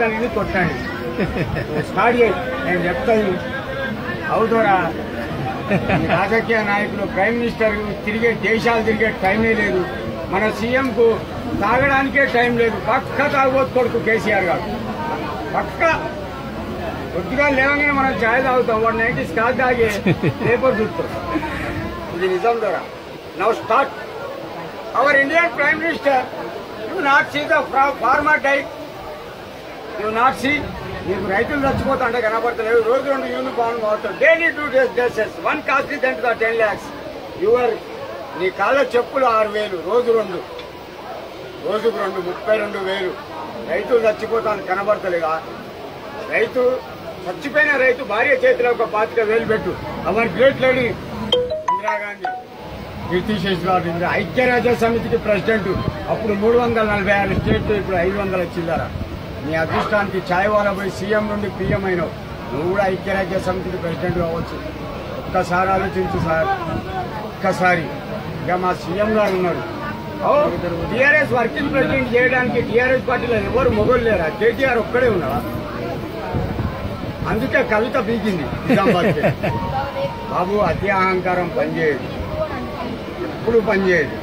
ఇది కొట్టండి స్టార్ట్ చేయి నేను చెప్తాను అవుతారా ఈ రాజకీయ నాయకులు ప్రైమ్ మినిస్టర్ తిరిగే దేశాలు తిరిగే టైమే లేదు మన సీఎం కు తాగడానికే టైం లేదు పక్క తాగబోతు కొడుకు కేసీఆర్ గారు పక్క కొద్దిగా లేవగానే మనం ఛాయ్ తాగుతాం వాడు నైన్టీ స్కాచ్ తాగి పేపర్ చూస్తాం ఇది నిజం ద్వారా now start our Indian prime minister you not see the farmer died you not see నీకు రైతులు చచ్చిపోతా అంటే కనబడతలేదు రోజు రెండు యూనిఫామ్ వాడతాం daily two days dresses one cost is the ten lakhs your నీ కాళ్ళ చెప్పులు ఆరు వేలు రోజు రెండు రోజుకు రెండు ముప్పై రెండు వేలు రైతులు చచ్చిపోతాను కనబడతలేదా రైతు చచ్చిపోయిన రైతు భార్య చేతిలో ఒక పాతిక వేలు పెట్టు అవర్ గ్రేట్ లేడీ ఇందిరాగాంధీ కీర్తిశేష్ గారు ఇందిరా ఐక్యరాజ్య సమితికి ప్రెసిడెంట్ అప్పుడు మూడు వందల నలభై ఆరు స్టేట్లు ఇప్పుడు ఐదు వందల చిల్లర నీ అదృష్టానికి ఛాయ్ వాళ్ళ పోయి సీఎం నుండి పీఎం అయినావు నువ్వు కూడా ఐక్యరాజ్య సమితికి ప్రెసిడెంట్ కావచ్చు ఒక్కసారి ఆలోచించు సార్ ఒక్కసారి ఇక మా సీఎం గారు ఉన్నారు టీఆర్ఎస్ వర్కింగ్ ప్రెసిడెంట్ చేయడానికి టీఆర్ఎస్ పార్టీలో ఎవరు మొగలు లేరా కేటీఆర్ ఒక్కడే ఉన్నారా అందుకే కవిత బీగింది నిజామాబాద్కి. బాబు అతి అహంకారం పనిచేయదు ఎప్పుడు పనిచేయదు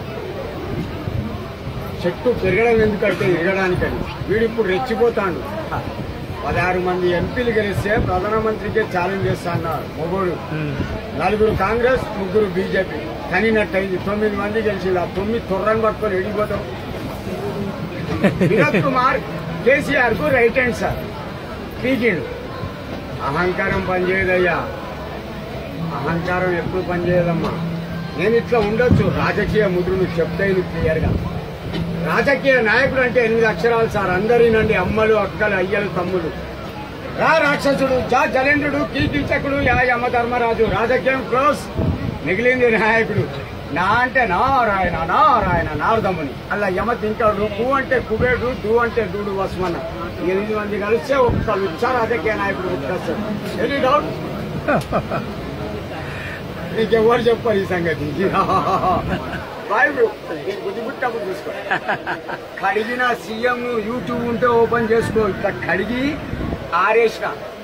చెట్టు పెరగడం ఎందుకంటే ఎగడానికని వీడు ఇప్పుడు రెచ్చిపోతాడు పదహారు మంది ఎంపీలు గెలిస్తే ప్రధానమంత్రికే ఛాలెంజ్ చేస్తా అన్నారు మొగోడు నలుగురు కాంగ్రెస్ ముగ్గురు బీజేపీ కనినట్టయింది తొమ్మిది మంది గెలిచింది ఆ తొమ్మిది తొర్రని పట్టుకొని ఎడిగిపోతాం వినోద్ కుమార్ కేసీఆర్ కు రైట్ హ్యాండ్ సార్ పీకిండు అహంకారం పనిచేయదయ్యా అహంకారం ఎప్పుడు పనిచేయదమ్మా నేను ఇట్లా ఉండొచ్చు రాజకీయ ముద్రను చెప్తే ఇది క్లియర్ గా రాజకీయ నాయకుడు అంటే ఎనిమిది అక్షరాలు సార్ అందరినండి అమ్మలు అక్కలు అయ్యలు తమ్ముడు రా రాక్షసుడు జా జలేంద్రుడు కీర్తిచకుడు యా యమ ధర్మరాజు రాజకీయం క్లోజ్ మిగిలింది నాయకుడు నా అంటే నారాయణ నారాయణ నారదముని అలా యమ తింటాడు కు అంటే కుబేడు దు అంటే దూడు వస్మన ఎనిమిది మంది కలిస్తే ఒక్క లుచ్చ రాజకీయ నాయకుడు గుర్తొస్తాడు ఎనీ డౌట్ నీకెవరు చెప్పారు ఈ సంగతి బాయ్ నీకు బుద్ధి పుట్టప్పుడు చూసుకో కడిగిన సీఎం యూట్యూబ్ ఉంటే ఓపెన్ చేసుకో ఇట్లా కడిగి ఆరేసిన